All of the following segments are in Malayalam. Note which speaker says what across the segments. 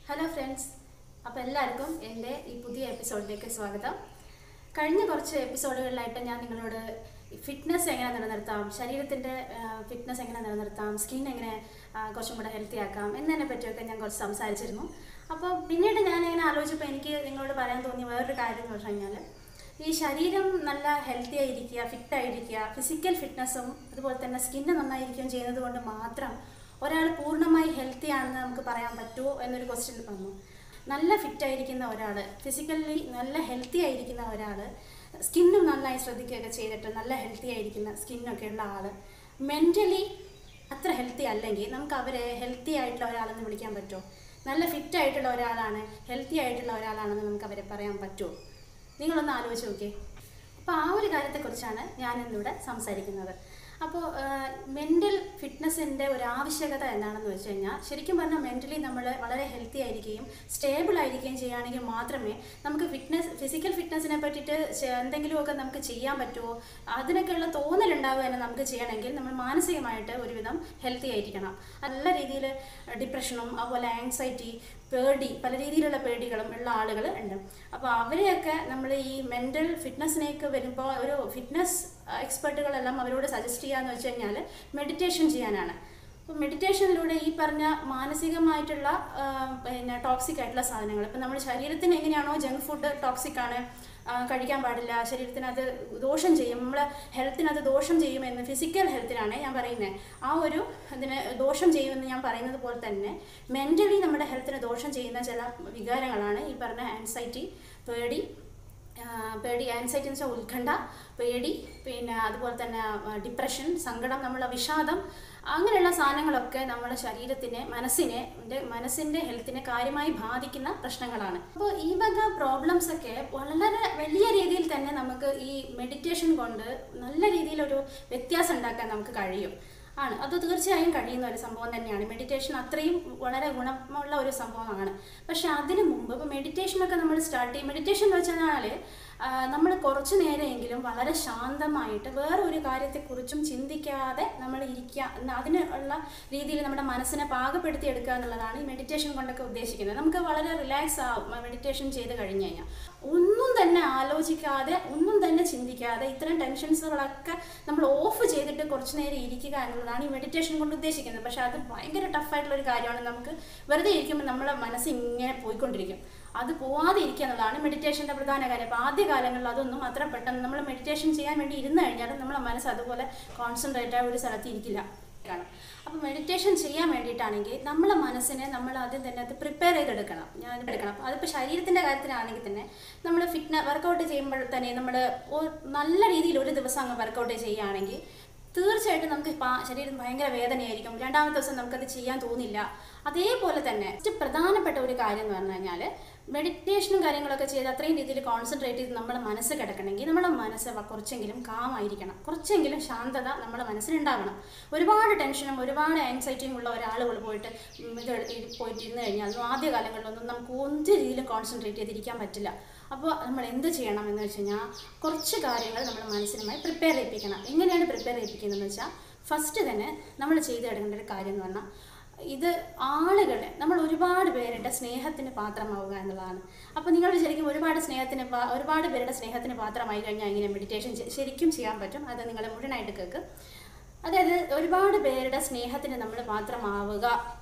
Speaker 1: ഹലോ ഫ്രണ്ട്സ് അപ്പോൾ എല്ലാവർക്കും എൻ്റെ ഈ പുതിയ എപ്പിസോഡിലേക്ക് സ്വാഗതം കഴിഞ്ഞ കുറച്ച് എപ്പിസോഡുകളിലായിട്ട് ഞാൻ നിങ്ങളോട് ഫിറ്റ്നസ് എങ്ങനെ നിലനിർത്താം ശരീരത്തിൻ്റെ ഫിറ്റ്നസ് എങ്ങനെ നിലനിർത്താം സ്കിൻ എങ്ങനെ ആ, കുറച്ചും കൂടെ ഹെൽത്തി ആക്കാം എന്നതിനെ പറ്റിയൊക്കെ ഞാൻ കുറച്ച് സംസാരിച്ചിരുന്നു അപ്പോൾ പിന്നീട് ഞാൻ ഇങ്ങനെ ആലോചിച്ചപ്പോൾ എനിക്ക് നിങ്ങളോട് പറയാൻ തോന്നിയ വേറൊരു കാര്യം എന്ന് പറഞ്ഞു കഴിഞ്ഞാൽ ഈ ശരീരം നല്ല ഹെൽത്തി ആയിരിക്കുക ഫിറ്റ് ആയിരിക്കുക ഫിസിക്കൽ ഫിറ്റ്നസ്സും അതുപോലെ തന്നെ സ്കിന്ന് നന്നായിരിക്കുകയും ചെയ്യുന്നത് കൊണ്ട് മാത്രം ഒരാൾ പൂർണ്ണമായി ഹെൽത്തി ആണെന്ന് നമുക്ക് പറയാൻ പറ്റുമോ എന്നൊരു ക്വസ്റ്റ്യൻ വന്നു നല്ല ഫിറ്റ് ആയിരിക്കുന്ന ഒരാൾ ഫിസിക്കലി നല്ല ഹെൽത്തി ആയിരിക്കുന്ന ഒരാൾ സ്കിന്നും നന്നായി ശ്രദ്ധിക്കുകയൊക്കെ ചെയ്തിട്ട് നല്ല ഹെൽത്തി ആയിരിക്കുന്ന സ്കിന്നൊക്കെ ഉള്ള ആൾ മെൻ്റലി അത്ര ഹെൽത്തി അല്ലെങ്കിൽ നമുക്ക് അവരെ ഹെൽത്തി ആയിട്ടുള്ള ഒരാളെന്ന് വിളിക്കാൻ പറ്റുമോ നല്ല ഫിറ്റ് ആയിട്ടുള്ള ഒരാളാണ് ഹെൽത്തി ആയിട്ടുള്ള ഒരാളാണെന്ന് നമുക്ക് അവരെ പറയാൻ പറ്റുമോ നിങ്ങളൊന്ന് ആലോചിച്ച് നോക്കിയേ അപ്പോൾ ആ ഒരു കാര്യത്തെക്കുറിച്ചാണ് ഞാൻ ഇന്നിവിടെ സംസാരിക്കുന്നത് അപ്പോൾ മെൻ്റൽ ഫിറ്റ്നസ്സിൻ്റെ ഒരു ആവശ്യകത എന്താണെന്ന് വെച്ച് കഴിഞ്ഞാൽ ശരിക്കും പറഞ്ഞാൽ മെൻ്റലി നമ്മൾ വളരെ ഹെൽത്തി ആയിരിക്കുകയും സ്റ്റേബിൾ ആയിരിക്കുകയും ചെയ്യുകയാണെങ്കിൽ മാത്രമേ നമുക്ക് ഫിറ്റ്നസ് ഫിസിക്കൽ ഫിറ്റ്നസ്സിനെ പറ്റിയിട്ട് ചെ- എന്തെങ്കിലുമൊക്കെ നമുക്ക് ചെയ്യാൻ പറ്റുമോ അതിനൊക്കെയുള്ള തോന്നലുണ്ടാവുക തന്നെ നമുക്ക് ചെയ്യണമെങ്കിൽ നമ്മൾ മാനസികമായിട്ട് ഒരുവിധം ഹെൽത്തി ആയിരിക്കണം നല്ല രീതിയിൽ ഡിപ്രഷനും അതുപോലെ ആങ്സൈറ്റി പേടി പല രീതിയിലുള്ള പേടികളും ഉള്ള ആളുകൾ ഉണ്ട് അപ്പോൾ അവരെയൊക്കെ നമ്മൾ ഈ മെൻ്റൽ ഫിറ്റ്നസ്സിലേക്ക് വരുമ്പോൾ ഒരു ഫിറ്റ്നസ് എക്സ്പെർട്ടുകളെല്ലാം അവരോട് സജസ്റ്റ് ചെയ്യാന്ന് വെച്ച് കഴിഞ്ഞാൽ മെഡിറ്റേഷൻ ചെയ്യാനാണ് അപ്പോൾ മെഡിറ്റേഷനിലൂടെ ഈ പറഞ്ഞ മാനസികമായിട്ടുള്ള ആ, പിന്നെ ടോക്സിക് ആയിട്ടുള്ള സാധനങ്ങൾ ഇപ്പം നമ്മുടെ ശരീരത്തിന് എങ്ങനെയാണോ ജങ്ക് ഫുഡ് ടോക്സിക് ആണ് ആ, കഴിക്കാൻ പാടില്ല ശരീരത്തിന് അത് ദോഷം ചെയ്യും നമ്മളെ ഹെൽത്തിന് അത് ദോഷം ചെയ്യുമെന്ന് ഫിസിക്കൽ ഹെൽത്തിനാണ് ഞാൻ പറയുന്നത് ആ ഒരു ഇതിന് ദോഷം ചെയ്യുമെന്ന് ഞാൻ പറയുന്നത് പോലെ തന്നെ മെൻ്റലി നമ്മുടെ ഹെൽത്തിന് ദോഷം ചെയ്യുന്ന ചില വികാരങ്ങളാണ് ഈ പറഞ്ഞ ആൻസൈറ്റി പേടി ആ, പേടി ആൻസൈറ്റി എന്ന് വെച്ചാൽ ഉത്കണ്ഠ പേടി പിന്നെ അതുപോലെ തന്നെ ഡിപ്രഷൻ സങ്കടം നമ്മളെ വിഷാദം അങ്ങനെയുള്ള സാധനങ്ങളൊക്കെ നമ്മുടെ ശരീരത്തിനെ മനസ്സിനെ ന്റെ മനസ്സിൻ്റെ ഹെൽത്തിനെ കാര്യമായി ബാധിക്കുന്ന പ്രശ്നങ്ങളാണ് അപ്പോൾ ഈ വക പ്രോബ്ലംസ് ഒക്കെ വളരെ വലിയ രീതിയിൽ തന്നെ നമുക്ക് ഈ മെഡിറ്റേഷൻ കൊണ്ട് നല്ല രീതിയിലൊരു വ്യത്യാസം ഉണ്ടാക്കാൻ നമുക്ക് കഴിയും ആണ് അത് തീർച്ചയായും കഴിയുന്ന ഒരു സംഭവം തന്നെയാണ് മെഡിറ്റേഷൻ അത്രയും വളരെ ഗുണമുള്ള ഒരു സംഭവമാണ് പക്ഷെ അതിനു മുമ്പ് ഇപ്പോൾ മെഡിറ്റേഷനൊക്കെ നമ്മൾ സ്റ്റാർട്ട് ചെയ്യും മെഡിറ്റേഷൻ എന്ന് വെച്ചാൽ നമ്മൾ കുറച്ച് നേരമെങ്കിലും വളരെ ശാന്തമായിട്ട് വേറെ ഒരു കാര്യത്തെക്കുറിച്ചും ചിന്തിക്കാതെ നമ്മൾ ഇരിക്കുക എന്ന അതിനുള്ള രീതിയിൽ നമ്മുടെ മനസ്സിനെ പാകപ്പെടുത്തി എടുക്കുക എന്നുള്ളതാണ് ഈ മെഡിറ്റേഷൻ കൊണ്ടൊക്കെ ഉദ്ദേശിക്കുന്നത് നമുക്ക് വളരെ റിലാക്സ് ആവും മെഡിറ്റേഷൻ ചെയ്ത് കഴിഞ്ഞ് കഴിഞ്ഞാൽ ഒന്നും തന്നെ ആലോചിക്കാതെ ഒന്നും തന്നെ ചിന്തിക്കാതെ ഇത്തരം ടെൻഷൻസുകളൊക്കെ നമ്മൾ ഓഫ് ചെയ്തിട്ട് കുറച്ച് നേരം ഇരിക്കുക എന്നുള്ളതാണ് ഈ മെഡിറ്റേഷൻ കൊണ്ട് ഉദ്ദേശിക്കുന്നത് പക്ഷെ അത് ഭയങ്കര ടഫായിട്ടുള്ള ഒരു കാര്യമാണ് നമുക്ക് വെറുതെ ഇരിക്കുമ്പോൾ നമ്മളെ മനസ്സ് ഇങ്ങനെ പോയിക്കൊണ്ടിരിക്കും അത് പോവാതെ ഇരിക്കുക എന്നുള്ളതാണ് മെഡിറ്റേഷൻ്റെ പ്രധാന കാര്യം അപ്പോൾ ആദ്യ കാലങ്ങളിൽ അതൊന്നും അത്ര പെട്ടെന്ന് നമ്മൾ മെഡിറ്റേഷൻ ചെയ്യാൻ വേണ്ടി ഇരുന്ന് കഴിഞ്ഞാൽ നമ്മളെ മനസ്സ് അതുപോലെ കോൺസെൻട്രേറ്റ് ആയ ഒരു സ്ഥലത്ത് ഇരിക്കില്ല ആണ് അപ്പോൾ മെഡിറ്റേഷൻ ചെയ്യാൻ വേണ്ടിയിട്ടാണെങ്കിൽ നമ്മളെ മനസ്സിനെ നമ്മൾ ആദ്യം തന്നെ അത് പ്രിപ്പയർ ചെയ്തെടുക്കണം ഞാൻ എടുക്കണം അപ്പോൾ അതിപ്പോൾ ശരീരത്തിൻ്റെ കാര്യത്തിലാണെങ്കിൽ തന്നെ നമ്മൾ ഫിറ്റ്ന വർക്കൗട്ട് ചെയ്യുമ്പോൾ തന്നെ നമ്മൾ നല്ല രീതിയിൽ ഒരു ദിവസം അങ്ങ് വർക്കൗട്ട് ചെയ്യുകയാണെങ്കിൽ തീർച്ചയായിട്ടും നമുക്ക് പാ- ശരീരം ഭയങ്കര വേദനയായിരിക്കും രണ്ടാമത്തെ ദിവസം നമുക്കത് ചെയ്യാൻ തോന്നില്ല അതേപോലെ തന്നെ ഏറ്റവും പ്രധാനപ്പെട്ട ഒരു കാര്യം എന്ന് പറഞ്ഞു കഴിഞ്ഞാൽ മെഡിറ്റേഷനും കാര്യങ്ങളൊക്കെ ചെയ്ത് അത്രയും രീതിയിൽ കോൺസെൻട്രേറ്റ് ചെയ്ത് നമ്മുടെ മനസ്സ് കിടക്കണമെങ്കിൽ നമ്മുടെ മനസ്സ് വ- കുറച്ചെങ്കിലും കാമായിരിക്കണം കുറച്ചെങ്കിലും ശാന്തത നമ്മുടെ മനസ്സിലുണ്ടാവണം ഒരുപാട് ടെൻഷനും ഒരുപാട് ആൻസൈറ്റിയും ഉള്ള ഒരാളുകൾ പോയിട്ട് ഉം, ഇത് ഇത് പോയിട്ട് ഇരുന്ന് കഴിഞ്ഞാൽ ഒന്നും ആദ്യ കാലങ്ങളിലൊന്നും നമുക്ക് ഒരു രീതിയിലും കോൺസെൻട്രേറ്റ് ചെയ്തിരിക്കാൻ പറ്റില്ല അപ്പോൾ നമ്മൾ എന്ത് ചെയ്യണം എന്ന് വെച്ച് കഴിഞ്ഞാൽ കുറച്ച് കാര്യങ്ങൾ നമ്മുടെ മനസ്സിനുമായി പ്രിപ്പയർ ചെയ്യിപ്പിക്കണം എങ്ങനെയാണ് പ്രിപ്പയർ ചെയ്യിപ്പിക്കുന്നതെന്ന് വെച്ചാൽ ഫസ്റ്റ് തന്നെ നമ്മൾ ചെയ്തെടുക്കേണ്ട ഒരു കാര്യം എന്ന് പറഞ്ഞാൽ ഇത് ആളുകളെ നമ്മൾ ഒരുപാട് പേരുടെ സ്നേഹത്തിന് പാത്രമാവുക എന്നുള്ളതാണ് അപ്പോൾ നിങ്ങൾ വിചാരിക്കും ഒരുപാട് സ്നേഹത്തിന് പാ- ഒരുപാട് പേരുടെ സ്നേഹത്തിന് പാത്രമായി കഴിഞ്ഞാൽ ഇങ്ങനെ മെഡിറ്റേഷൻ ശരിക്കും ചെയ്യാൻ പറ്റും അത് നിങ്ങൾ മുഴുവനായിട്ട് കേൾക്ക് അതായത് ഒരുപാട് പേരുടെ സ്നേഹത്തിന് നമ്മൾ പാത്രമാവുക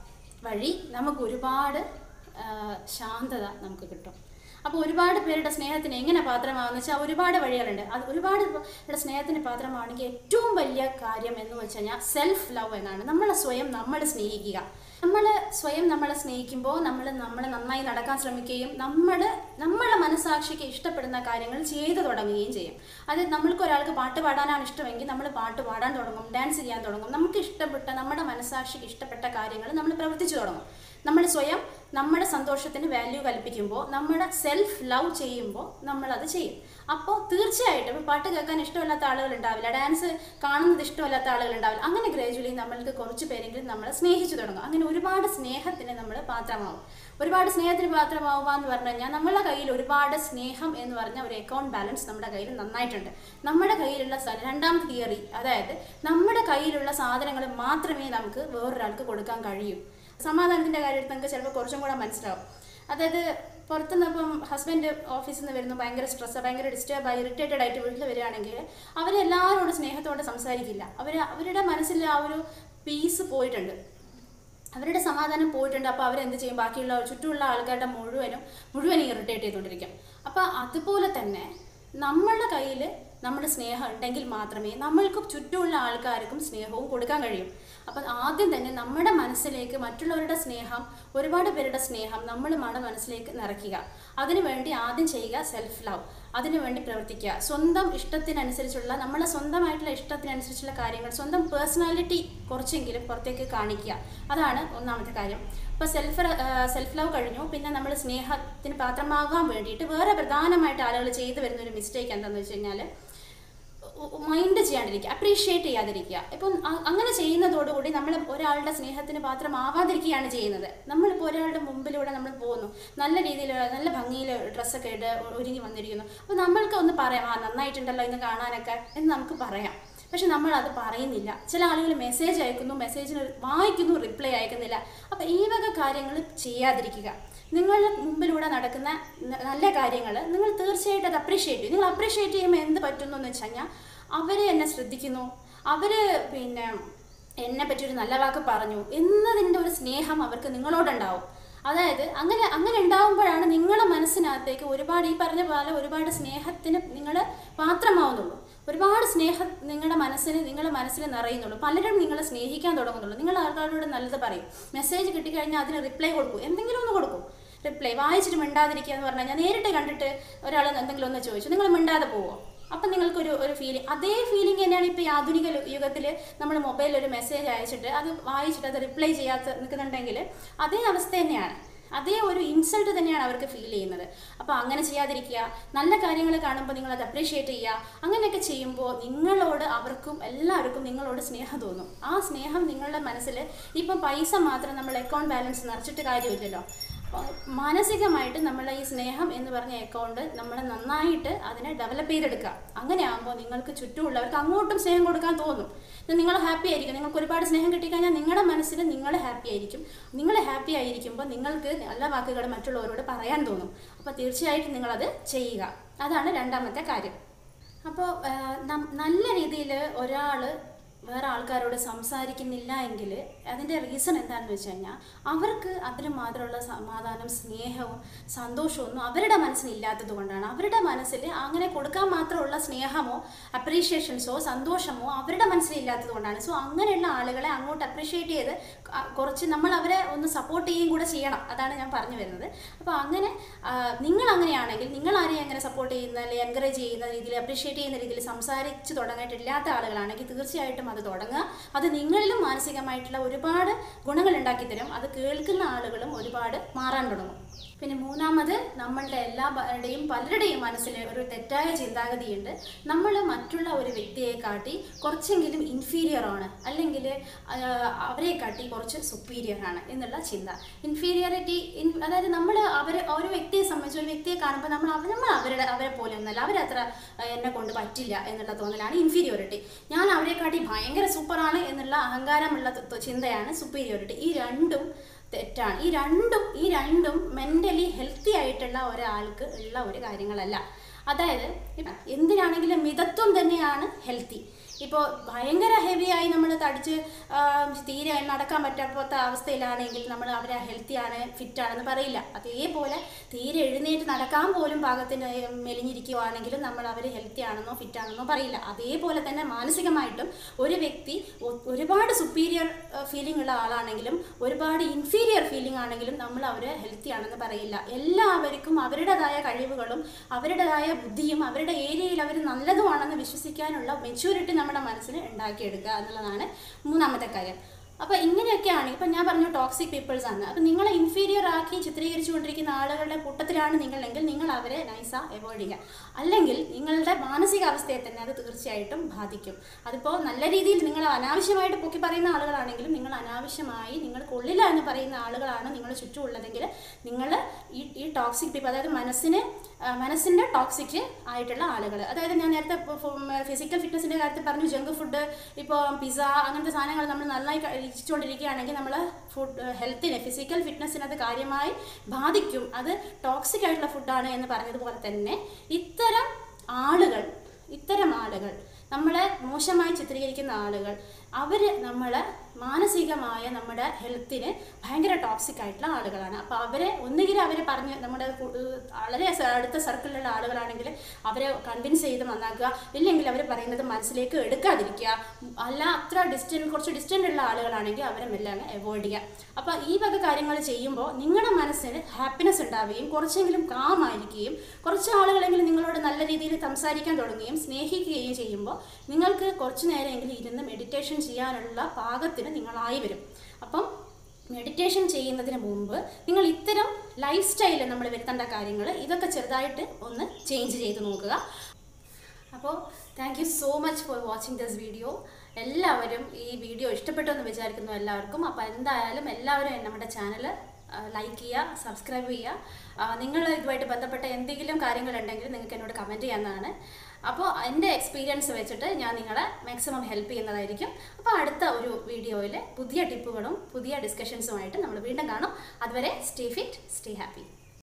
Speaker 1: വഴി നമുക്ക് ഒരുപാട് ആ, ശാന്തത നമുക്ക് കിട്ടും അപ്പോൾ ഒരുപാട് പേരുടെ സ്നേഹത്തിന് എങ്ങനെ പാത്രമാകുന്ന വെച്ചാൽ ഒരുപാട് വഴികളുണ്ട് അത് ഒരുപാട് പേരുടെ സ്നേഹത്തിന് പാത്രമാണെങ്കിൽ ഏറ്റവും വലിയ കാര്യം എന്ന് വെച്ച് കഴിഞ്ഞാൽ സെൽഫ് ലവ് എന്നാണ് നമ്മളെ സ്വയം നമ്മൾ സ്നേഹിക്കുക നമ്മൾ സ്വയം നമ്മളെ സ്നേഹിക്കുമ്പോൾ നമ്മൾ നമ്മളെ നന്നായി നടക്കാൻ ശ്രമിക്കുകയും നമ്മൾ നമ്മളെ മനസാക്ഷിക്ക് ഇഷ്ടപ്പെടുന്ന കാര്യങ്ങൾ ചെയ്തു തുടങ്ങുകയും ചെയ്യും അത് നമ്മൾക്ക് ഒരാൾക്ക് പാട്ട് പാടാനാണ് ഇഷ്ടമെങ്കിൽ നമ്മൾ പാട്ട് പാടാൻ തുടങ്ങും ഡാൻസ് ചെയ്യാൻ തുടങ്ങും നമുക്ക് ഇഷ്ടപ്പെട്ട നമ്മുടെ മനസാക്ഷിക്ക് ഇഷ്ടപ്പെട്ട കാര്യങ്ങൾ നമ്മൾ പ്രവർത്തിച്ചു തുടങ്ങും നമ്മൾ സ്വയം നമ്മുടെ സന്തോഷത്തിന് വാല്യൂ കൽപ്പിക്കുമ്പോൾ നമ്മുടെ സെൽഫ് ലവ് ചെയ്യുമ്പോൾ നമ്മളത് ചെയ്യും അപ്പോൾ തീർച്ചയായിട്ടും ഇപ്പോൾ പാട്ട് കേൾക്കാൻ ഇഷ്ടമില്ലാത്ത ആളുകൾ ഉണ്ടാവില്ല ഡാൻസ് കാണുന്നത് ഇഷ്ടമില്ലാത്ത ആളുകൾ ഉണ്ടാവില്ല അങ്ങനെ ഗ്രാജുവലി നമ്മൾക്ക് കുറച്ച് പേരെങ്കിലും നമ്മളെ സ്നേഹിച്ചു തുടങ്ങും അങ്ങനെ ഒരുപാട് സ്നേഹത്തിന് നമ്മൾ പാത്രമാവും ഒരുപാട് സ്നേഹത്തിന് പാത്രമാവുക എന്ന് പറഞ്ഞു കഴിഞ്ഞാൽ നമ്മളെ കയ്യിൽ ഒരുപാട് സ്നേഹം എന്ന് പറഞ്ഞ ഒരു അക്കൗണ്ട് ബാലൻസ് നമ്മുടെ കയ്യിൽ നന്നായിട്ടുണ്ട് നമ്മുടെ കയ്യിലുള്ള സ- രണ്ടാമത്തെ തിയറി അതായത് നമ്മുടെ കയ്യിലുള്ള സാധനങ്ങൾ മാത്രമേ നമുക്ക് വേറൊരാൾക്ക് കൊടുക്കാൻ കഴിയൂ സമാധാനത്തിൻ്റെ കാര്യം എടുത്ത് നിങ്ങൾക്ക് ചിലപ്പോൾ കുറച്ചും കൂടെ മനസ്സിലാവും അതായത് പുറത്തുനിന്ന് ഇപ്പം ഹസ്ബൻഡ് ഓഫീസിൽ നിന്ന് വരുന്നു ഭയങ്കര സ്ട്രെസ് ഭയങ്കര ഡിസ്റ്റർബ് ആയി ഇറിറ്റേറ്റഡ് ആയിട്ട് വീട്ടിൽ വരികയാണെങ്കിൽ അവരെല്ലാവരോടും സ്നേഹത്തോടെ സംസാരിക്കില്ല അവർ അവരുടെ മനസ്സിൽ ആ ഒരു പീസ് പോയിട്ടുണ്ട് അവരുടെ സമാധാനം പോയിട്ടുണ്ട് അപ്പോൾ അവരെന്ത് ചെയ്യും ബാക്കിയുള്ള ചുറ്റുമുള്ള ആൾക്കാരുടെ മുഴുവനും മുഴുവനും ഇറിറ്റേറ്റ് ചെയ്തുകൊണ്ടിരിക്കും അപ്പോൾ അതുപോലെ തന്നെ നമ്മളുടെ കയ്യിൽ നമ്മുടെ സ്നേഹം ഉണ്ടെങ്കിൽ മാത്രമേ നമ്മൾക്ക് ചുറ്റുമുള്ള ആൾക്കാർക്കും സ്നേഹവും കൊടുക്കാൻ കഴിയും അപ്പം ആദ്യം തന്നെ നമ്മുടെ മനസ്സിലേക്ക് മറ്റുള്ളവരുടെ സ്നേഹം ഒരുപാട് പേരുടെ സ്നേഹം നമ്മൾ നമ്മുടെ മനസ്സിലേക്ക് നിറയ്ക്കുക അതിനുവേണ്ടി ആദ്യം ചെയ്യുക സെൽഫ് ലവ് അതിനുവേണ്ടി പ്രവർത്തിക്കുക സ്വന്തം ഇഷ്ടത്തിനനുസരിച്ചുള്ള നമ്മളെ സ്വന്തമായിട്ടുള്ള ഇഷ്ടത്തിനനുസരിച്ചുള്ള കാര്യങ്ങൾ സ്വന്തം പേഴ്സണാലിറ്റി കുറച്ചെങ്കിലും പുറത്തേക്ക് കാണിക്കുക അതാണ് ഒന്നാമത്തെ കാര്യം ഇപ്പോൾ സെൽഫ് സെൽഫ് ലവ് കഴിഞ്ഞു പിന്നെ നമ്മൾ സ്നേഹത്തിന് പാത്രമാകാൻ വേണ്ടിയിട്ട് വേറെ പ്രധാനമായിട്ട് ആളുകൾ ചെയ്തു വരുന്ന ഒരു മിസ്റ്റേക്ക് എന്താണെന്ന് വെച്ച് കഴിഞ്ഞാൽ മൈൻഡ് ചെയ്യാണ്ടിരിക്കുക അപ്രീഷിയേറ്റ് ചെയ്യാതിരിക്കുക ഇപ്പം അ- അങ്ങനെ ചെയ്യുന്നതോടുകൂടി നമ്മൾ ഒരാളുടെ സ്നേഹത്തിന് പാത്രമാവാതിരിക്കുകയാണ് ചെയ്യുന്നത് നമ്മളിപ്പോൾ ഒരാളുടെ മുമ്പിലൂടെ നമ്മൾ പോകുന്നു നല്ല രീതിയിൽ നല്ല ഭംഗിയിൽ ഡ്രസ്സൊക്കെ ഇട്ട് ഒരുങ്ങി വന്നിരിക്കുന്നു അപ്പോൾ നമ്മൾക്ക് ഒന്ന് പറയാം ആ നന്നായിട്ടുണ്ടല്ലോ ഇന്ന് കാണാനൊക്കെ എന്ന് നമുക്ക് പറയാം പക്ഷെ നമ്മൾ അത് പറയുന്നില്ല ചില ആളുകൾ മെസ്സേജ് അയക്കുന്നു മെസ്സേജിന് വായിക്കുന്നു റിപ്ലൈ അയക്കുന്നില്ല അപ്പോൾ ഈ വക കാര്യങ്ങൾ ചെയ്യാതിരിക്കുക നിങ്ങളുടെ മുമ്പിലൂടെ നടക്കുന്ന ന- നല്ല കാര്യങ്ങൾ നിങ്ങൾ തീർച്ചയായിട്ടും അത് അപ്രീഷിയേറ്റ് ചെയ്യും നിങ്ങൾ അപ്രീഷിയേറ്റ് ചെയ്യുമ്പോൾ എന്ത് പറ്റുന്നു എന്ന് വെച്ച് കഴിഞ്ഞാൽ അവർ എന്നെ ശ്രദ്ധിക്കുന്നു അവർ പിന്നെ എന്നെ പറ്റി ഒരു നല്ല വാക്ക് പറഞ്ഞു എന്നതിൻ്റെ ഒരു സ്നേഹം അവർക്ക് നിങ്ങളോടുണ്ടാവും അതായത് അങ്ങനെ അങ്ങനെ ഉണ്ടാവുമ്പോഴാണ് നിങ്ങളുടെ മനസ്സിനകത്തേക്ക് ഒരുപാട് ഈ പറഞ്ഞ പോലെ ഒരുപാട് സ്നേഹത്തിന് നിങ്ങൾ പാത്രമാവുന്നുള്ളൂ ഒരുപാട് സ്നേഹം നിങ്ങളുടെ മനസ്സിന് നിങ്ങളുടെ മനസ്സിൽ നിറയുന്നുള്ളൂ പലരും നിങ്ങളെ സ്നേഹിക്കാൻ തുടങ്ങുന്നുള്ളൂ നിങ്ങൾ ആൾക്കാരോട് നല്ലത് പറയും മെസ്സേജ് കിട്ടിക്കഴിഞ്ഞാൽ അതിന് റിപ്ലൈ കൊടുക്കും എന്തെങ്കിലും ഒന്ന് കൊടുക്കും റിപ്ലൈ വായിച്ചിട്ട് മിണ്ടാതിരിക്കുക എന്ന് പറഞ്ഞാൽ ഞാൻ നേരിട്ട് കണ്ടിട്ട് ഒരാൾ എന്തെങ്കിലും ഒന്ന് ചോദിച്ചു നിങ്ങൾ മിണ്ടാതെ പോവോ അപ്പം നിങ്ങൾക്കൊരു ഒരു ഫീലിംഗ് അതേ ഫീലിംഗ് തന്നെയാണ് ഇപ്പോൾ ഈ ആധുനിക യുഗത്തിൽ നമ്മൾ മൊബൈലിൽ ഒരു മെസ്സേജ് അയച്ചിട്ട് അത് വായിച്ചിട്ട് അത് റിപ്ലൈ ചെയ്യാത്ത നിൽക്കുന്നുണ്ടെങ്കിൽ അതേ അവസ്ഥ തന്നെയാണ് അതേ ഒരു ഇൻസൾട്ട് തന്നെയാണ് അവർക്ക് ഫീൽ ചെയ്യുന്നത് അപ്പോൾ അങ്ങനെ ചെയ്യാതിരിക്കുക നല്ല കാര്യങ്ങൾ കാണുമ്പോൾ നിങ്ങൾ അത് അപ്രീഷിയേറ്റ് ചെയ്യുക അങ്ങനെയൊക്കെ ചെയ്യുമ്പോൾ നിങ്ങളോട് അവർക്കും എല്ലാവർക്കും നിങ്ങളോട് സ്നേഹം തോന്നും ആ സ്നേഹം നിങ്ങളുടെ മനസ്സിൽ ഇപ്പം പൈസ മാത്രം നമ്മൾ അക്കൗണ്ട് ബാലൻസ് നിറച്ചിട്ട് കാര്യമില്ലല്ലോ അപ്പോൾ മാനസികമായിട്ട് നമ്മളെ ഈ സ്നേഹം എന്ന് പറഞ്ഞ അക്കൗണ്ട് നമ്മൾ നന്നായിട്ട് അതിനെ ഡെവലപ്പ് ചെയ്തെടുക്കുക അങ്ങനെ ആകുമ്പോൾ നിങ്ങൾക്ക് ചുറ്റുമുള്ളവർക്ക് അങ്ങോട്ടും സ്നേഹം കൊടുക്കാൻ തോന്നും ഇത് നിങ്ങൾ ഹാപ്പി ആയിരിക്കും നിങ്ങൾക്ക് ഒരുപാട് സ്നേഹം കിട്ടിക്കഴിഞ്ഞാൽ നിങ്ങളുടെ മനസ്സിൽ നിങ്ങൾ ഹാപ്പി ആയിരിക്കും നിങ്ങൾ ഹാപ്പി ആയിരിക്കുമ്പോൾ നിങ്ങൾക്ക് നല്ല വാക്കുകൾ മറ്റുള്ളവരോട് പറയാൻ തോന്നും അപ്പോൾ തീർച്ചയായിട്ടും നിങ്ങളത് ചെയ്യുക അതാണ് രണ്ടാമത്തെ കാര്യം അപ്പോൾ നല്ല രീതിയിൽ ഒരാൾ വേറെ ആൾക്കാരോട് സംസാരിക്കുന്നില്ല എങ്കിൽ അതിൻ്റെ റീസൺ എന്താണെന്ന് വെച്ച് കഴിഞ്ഞാൽ അവർക്ക് അതിന് മാത്രമുള്ള സമാധാനം സ്നേഹവും സന്തോഷമൊന്നും അവരുടെ മനസ്സിന് ഇല്ലാത്തത് കൊണ്ടാണ് അവരുടെ മനസ്സിൽ അങ്ങനെ കൊടുക്കാൻ മാത്രമുള്ള സ്നേഹമോ അപ്രീഷിയേഷൻസോ സന്തോഷമോ അവരുടെ മനസ്സിൽ ഇല്ലാത്തത് കൊണ്ടാണ് സോ അങ്ങനെയുള്ള ആളുകളെ അങ്ങോട്ട് അപ്രീഷിയേറ്റ് ചെയ്ത് ക- കുറച്ച് നമ്മൾ അവരെ ഒന്ന് സപ്പോർട്ട് ചെയ്യുകയും കൂടെ ചെയ്യണം അതാണ് ഞാൻ പറഞ്ഞു വരുന്നത് അപ്പോൾ അങ്ങനെ ആ, നിങ്ങൾ അങ്ങനെയാണെങ്കിൽ നിങ്ങൾ ആരെയും അങ്ങനെ സപ്പോർട്ട് ചെയ്യുന്ന അല്ലെങ്കിൽ എൻകറേജ് ചെയ്യുന്ന രീതിയിൽ അപ്രീഷിയേറ്റ് ചെയ്യുന്ന രീതിയിൽ സംസാരിച്ച് തുടങ്ങിയിട്ടില്ലാത്ത ആളുകളാണെങ്കിൽ തീർച്ചയായിട്ടും അത് തുടങ്ങുക അത് നിങ്ങളിലും മാനസികമായിട്ടുള്ള ഒരുപാട് ഗുണങ്ങൾ ഉണ്ടാക്കി തരും അത് കേൾക്കുന്ന ആളുകളും ഒരുപാട് മാറാൻ തുടങ്ങും പിന്നെ മൂന്നാമത് നമ്മളുടെ എല്ലാവരുടെയും പലരുടെയും മനസ്സിൽ ഒരു തെറ്റായ ചിന്താഗതിയുണ്ട് നമ്മൾ മറ്റുള്ള ഒരു വ്യക്തിയെ കാട്ടി കുറച്ചെങ്കിലും ഇൻഫീരിയർ ആണ് അല്ലെങ്കിൽ അവരെ കാട്ടി കുറച്ച് സുപ്പീരിയർ ആണ് എന്നുള്ള ചിന്ത ഇൻഫീരിയറിറ്റി അതായത് നമ്മൾ അവർ ഒരു വ്യക്തിയെ സംബന്ധിച്ച് ഒരു വ്യക്തിയെ കാണുമ്പോൾ നമ്മൾ അവർ നമ്മൾ അവരുടെ അവരെ പോലെ ഒന്നല്ല അവരത്ര ആ, എന്നെ കൊണ്ട് പറ്റില്ല എന്നുള്ള തോന്നലാണ് ഇൻഫീരിയോറിറ്റി ഞാൻ അവരെ കാട്ടി ഭയങ്കര സൂപ്പറാണ് എന്നുള്ള അഹങ്കാരമുള്ള ത- ത- ചിന്തയാണ് സുപ്പീരിയോറിറ്റി ഈ രണ്ടും തെറ്റാണ് ഈ രണ്ടും ഈ രണ്ടും മെൻ്റലി ഹെൽത്തി ആയിട്ടുള്ള ഒരാൾക്ക് ഉള്ള ഒരു കാര്യങ്ങളല്ല അതായത് ഇപ്പ- എന്തിനാണെങ്കിലും മിതത്വം തന്നെയാണ് ഹെൽത്തി ഇപ്പോൾ ഭയങ്കര ഹെവിയായി നമ്മൾ തടിച്ച് ആ, തീരെ നടക്കാൻ പറ്റാത്ത അവസ്ഥയിലാണെങ്കിൽ നമ്മൾ അവരെ ഹെൽത്തിയാണ് ഫിറ്റാണെന്ന് പറയില്ല അതേപോലെ തീരെ എഴുന്നേറ്റ് നടക്കാൻ പോലും പാകത്തിന് മെലിഞ്ഞിരിക്കുവാണെങ്കിലും നമ്മൾ അവർ ഹെൽത്തി ആണെന്നോ ഫിറ്റ് ആണെന്നോ പറയില്ല അതേപോലെ തന്നെ മാനസികമായിട്ടും ഒരു വ്യക്തി ഒ- ഒരുപാട് സുപ്പീരിയർ ഫീലിംഗ് ഉള്ള ആളാണെങ്കിലും ഒരുപാട് ഇൻഫീരിയർ ഫീലിംഗ് ആണെങ്കിലും നമ്മൾ അവരെ ഹെൽത്തി ആണെന്ന് പറയില്ല എല്ലാവർക്കും അവരുടേതായ കഴിവുകളും അവരുടേതായ ബുദ്ധിയും അവരുടെ ഏരിയയിൽ അവർ നല്ലതുമാണെന്ന് വിശ്വസിക്കാനുള്ള മെച്യൂരിറ്റി നമ്മുടെ മനസ്സിന് ഉണ്ടാക്കിയെടുക്കുക എന്നുള്ളതാണ് മൂന്നാമത്തെ കാര്യം അപ്പോൾ ഇങ്ങനെയൊക്കെയാണ് ഇപ്പം ഞാൻ പറഞ്ഞു ടോക്സിക് പീപ്പിൾസ് ആണ് അപ്പം നിങ്ങളെ ഇൻഫീരിയർ ആക്കി ചിത്ര ചിത്രീകരിച്ചുകൊണ്ടിരിക്കുന്ന ആളുകളുടെ കൂട്ടത്തിലാണ് നിങ്ങളെങ്കിൽ നിങ്ങൾ അവരെ നൈസ അവോയ്ഡ് ചെയ്യുക അല്ലെങ്കിൽ നിങ്ങളുടെ മാനസികാവസ്ഥയെ തന്നെ അത് തീർച്ചയായിട്ടും ബാധിക്കും അതിപ്പോൾ നല്ല രീതിയിൽ നിങ്ങൾ അനാവശ്യമായിട്ട് പൊക്കി പറയുന്ന ആളുകളാണെങ്കിലും നിങ്ങൾ അനാവശ്യമായി നിങ്ങൾ കൊള്ളില്ല എന്ന് പറയുന്ന ആളുകളാണ് നിങ്ങളുടെ ചുറ്റുമുള്ളതെങ്കിൽ നിങ്ങൾ ഈ ഈ ടോക്സിക് പീപ്പിൾ അതായത് മനസ്സിന് ആ, മനസ്സിൻ്റെ ടോക്സിക് ആയിട്ടുള്ള ആളുകൾ അതായത് ഞാൻ നേരത്തെ ഫിസിക്കൽ ഫിറ്റ്നസിൻ്റെ കാര്യത്തിൽ പറഞ്ഞു ജങ്ക് ഫുഡ് ഇപ്പോൾ പിസ്സ അങ്ങനത്തെ സാധനങ്ങൾ നമ്മൾ നന്നായി കഴിച്ചുകൊണ്ടിരിക്കുകയാണെങ്കിൽ നമ്മൾ ഫുഡ് ഹെൽത്തിനെ ഫിസിക്കൽ ഫിറ്റ്നസിന് അത് കാര്യമായി ബാധിക്കും അത് ടോക്സിക് ആയിട്ടുള്ള ഫുഡാണ് എന്ന് പറഞ്ഞതുപോലെ തന്നെ ഇത്തരം ആളുകൾ ഇത്തരം ആളുകൾ നമ്മളെ മോശമായി ചിത്രീകരിക്കുന്ന ആളുകൾ അവർ നമ്മളെ മാനസികമായ നമ്മുടെ ഹെൽത്തിന് ഭയങ്കര ടോക്സിക് ആയിട്ടുള്ള ആളുകളാണ് അപ്പോൾ അവരെ ഒന്നുകിൽ അവരെ പറഞ്ഞ് നമ്മുടെ കു- വളരെ സ- അടുത്ത സർക്കിളിലുള്ള ആളുകളാണെങ്കിൽ അവരെ കൺവിൻസ് ചെയ്ത് നന്നാക്കുക ഇല്ലെങ്കിൽ അവർ പറയുന്നത് മനസ്സിലേക്ക് എടുക്കാതിരിക്കുക അല്ല അത്ര ഡിസ്റ്റൻറ്റ് കുറച്ച് ഡിസ്റ്റൻ്റ് ഉള്ള ആളുകളാണെങ്കിൽ അവരെ മെല്ലെ അങ്ങ് അവോയ്ഡ് ചെയ്യുക അപ്പോൾ ഈ വക കാര്യങ്ങൾ ചെയ്യുമ്പോൾ നിങ്ങളുടെ മനസ്സിന് ഹാപ്പിനെസ് ഉണ്ടാവുകയും കുറച്ചെങ്കിലും കാം ആയിരിക്കുകയും കുറച്ച് ആളുകളെങ്കിലും നിങ്ങളോട് നല്ല രീതിയിൽ സംസാരിക്കാൻ തുടങ്ങുകയും സ്നേഹിക്കുകയും ചെയ്യുമ്പോൾ നിങ്ങൾക്ക് കുറച്ച് നേരമെങ്കിലും ഇരുന്ന് മെഡിറ്റേഷൻ ചെയ്യാനുള്ള പാകത്തിന് നിങ്ങളായി വരും അപ്പം മെഡിറ്റേഷൻ ചെയ്യുന്നതിന് മുമ്പ് നിങ്ങൾ ഇത്തരം ലൈഫ് സ്റ്റൈലിൽ നമ്മൾ വരുത്തേണ്ട കാര്യങ്ങൾ ഇതൊക്കെ ചെറുതായിട്ട് ഒന്ന് ചേഞ്ച് ചെയ്ത് നോക്കുക അപ്പോൾ thank you so much for watching this video എല്ലാവരും ഈ വീഡിയോ ഇഷ്ടപ്പെട്ടു എന്ന് വിചാരിക്കുന്നു എല്ലാവർക്കും അപ്പോൾ എന്തായാലും എല്ലാവരും നമ്മുടെ ചാനൽ ലൈക്ക് ചെയ്യുക സബ്സ്ക്രൈബ് ചെയ്യുക നിങ്ങൾ ഇതുമായിട്ട് ബന്ധപ്പെട്ട എന്തെങ്കിലും കാര്യങ്ങളുണ്ടെങ്കിൽ നിങ്ങൾക്ക് എന്നോട് കമൻറ്റ് ചെയ്യാവുന്നതാണ് അപ്പോൾ എൻ്റെ എക്സ്പീരിയൻസ് വെച്ചിട്ട് ഞാൻ നിങ്ങളെ മാക്സിമം ഹെൽപ്പ് ചെയ്യുന്നതായിരിക്കും അപ്പോൾ അടുത്ത ഒരു വീഡിയോയിൽ പുതിയ ടിപ്പുകളും പുതിയ ഡിസ്കഷൻസുമായിട്ട് നമ്മൾ വീണ്ടും കാണും അതുവരെ സ്റ്റേ ഫിറ്റ് സ്റ്റേ ഹാപ്പി